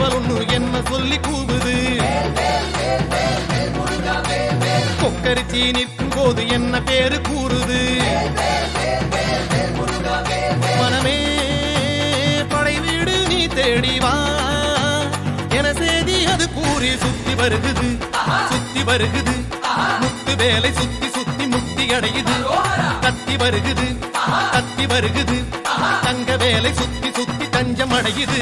சேவல் ஒண்ணு என்ன சொல்லி கூவுது கொக்கரிச்சி நிற்கும் போது என்ன பேரு கூறுது மனமே படை வீடு நீ தேடி வா என செய்தி அது கூறி சுத்தி வருகுது சுத்தி வருகுது முத்து வேலை சுத்தி சுத்தி முக்தி அடையுது கத்தி வருகுது கத்தி வருகுது தங்க வேலை சுத்தி சுத்தி தஞ்சம் அடையுது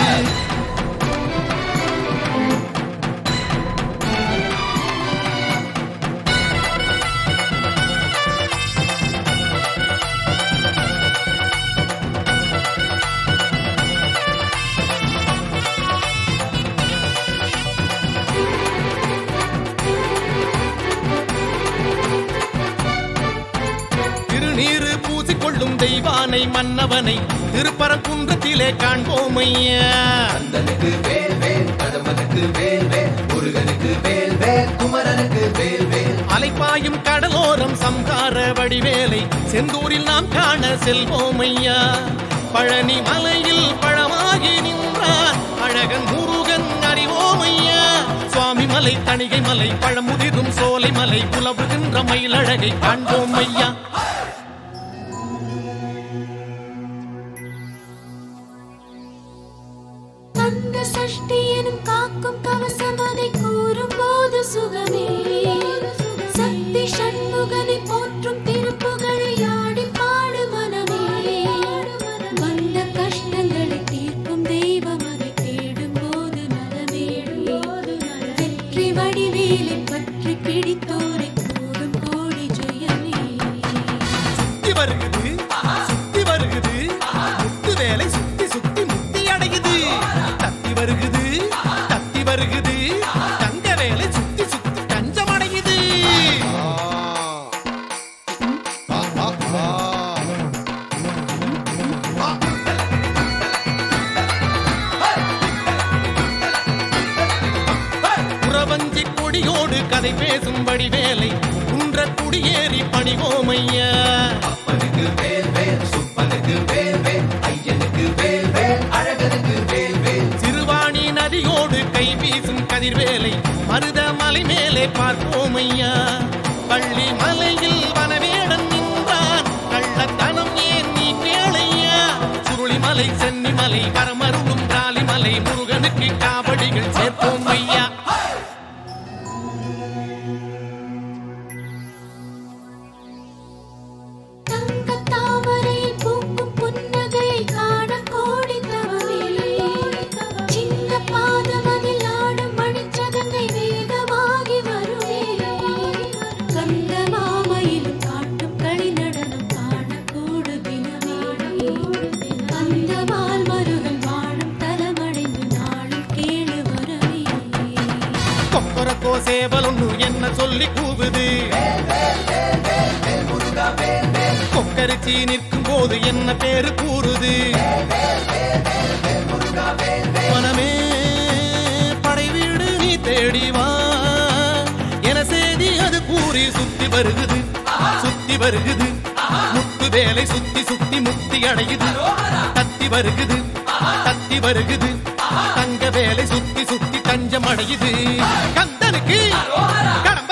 திருநீரு பூசிக்கொள்ளும் தெய்வானை மன்னவனை திருப்பரங்குன்றத்திலே காண்போம் ஐயா கந்தனுக்கு வேல் வேல் கடம்பனுக்கு வேல் வேல் முருகனுக்கு வேல் வேல் குமரனுக்கு வேல் வேல் அலைப்பாயும் கடலோரம் சம்கார வடிவேலை செந்தூரில் நாம் காண செல்வோம் ஐயா பழனி மலையில் பழமாகி நின்றார் அழகன் முருகன் அறிவோம் ஐயா சுவாமி மலை தணிகை மலை பழமுதிரும் சோலை மலை புலவுகின்ற மயிலழகை காண்போம் ஐயா கந்த சஷ்டி எனும் காக்கும் கவசம் அதை கூறும் போது சுகமே சக்தி சண்முகனை போற்றும் திருப்புகழை ஆடி பாடு மனமே வந்த கஷ்டங்களை தீர்க்கும் தெய்வம் அதை தேடும் போது நலமே வெற்றி வடிவேலை பற்றி பிடித்தோரை கூடும் கோடி ஜெயமே சுத்தி வருகுது சுத்தி வருகுது முத்து வேலை சுத்தி சுத்தி முக்தி அடையுது தத்தி வருகுது தத்தி வருகுது தங்க வேலை சுத்தி சுத்தி தஞ்சம் அடையுது புறவஞ்சி கொடியோடு கதை பேசும் வடிவேலை குன்ற குடியேறி பணிவோம் ஐயா அப்பனுக்கு வேல் வேல் சுப்பனுக்கு வேல் வேல் ஐயனுக்கு வேல் வேல் அழகனுக்கு வேல் வேல் சிறுவாணி நதியோடு கை வீசும் கதிர்வேலை மருத மலை மேலே பார்ப்போம் ஐயா பள்ளி மலையில் வனவேடன் நின்றான் கள்ளத்தனம் ஏன் நீ கேளையா சுருளிமலை சென்னிமலை வரமருளும் ராலிமலை முருகனுக்கு காவடிகள் சேர்ப்போம் ஐயா தங்கத் தாமரையில் பூக்கும் புன்னகையை காண கோடி தவமே. சின்னப் பாதமதில் ஆடும் மணிச்சதங்கை வேகமாகி வருமே. கந்த மாமயிலும் காட்டும் களி நடனம் காணக்கூடு தினமே. அந்த மால் மருகன் வாழும் தலமடைந்து நாளும் கேளு வரவே கொக்கரக்கோ சேவல் ஒண்ணு என்ன சொல்லி கூவுது கொக்கரிச்சி நிற்கும் போது என்ன பேரு கூறுது மனமே படை வீடு நீ தேடி வா என செய்தி அது கூறி சுத்தி வருகுது சுத்தி வருகுது முத்து வேலை சுத்தி சுத்தி முக்தி அடையுது தத்தி வருகுது தத்தி வருகுது தங்க வேலை சுத்தி சுத்தி தஞ்சம் அடையுது கந்தனுக்கு கடம்பனுக்கு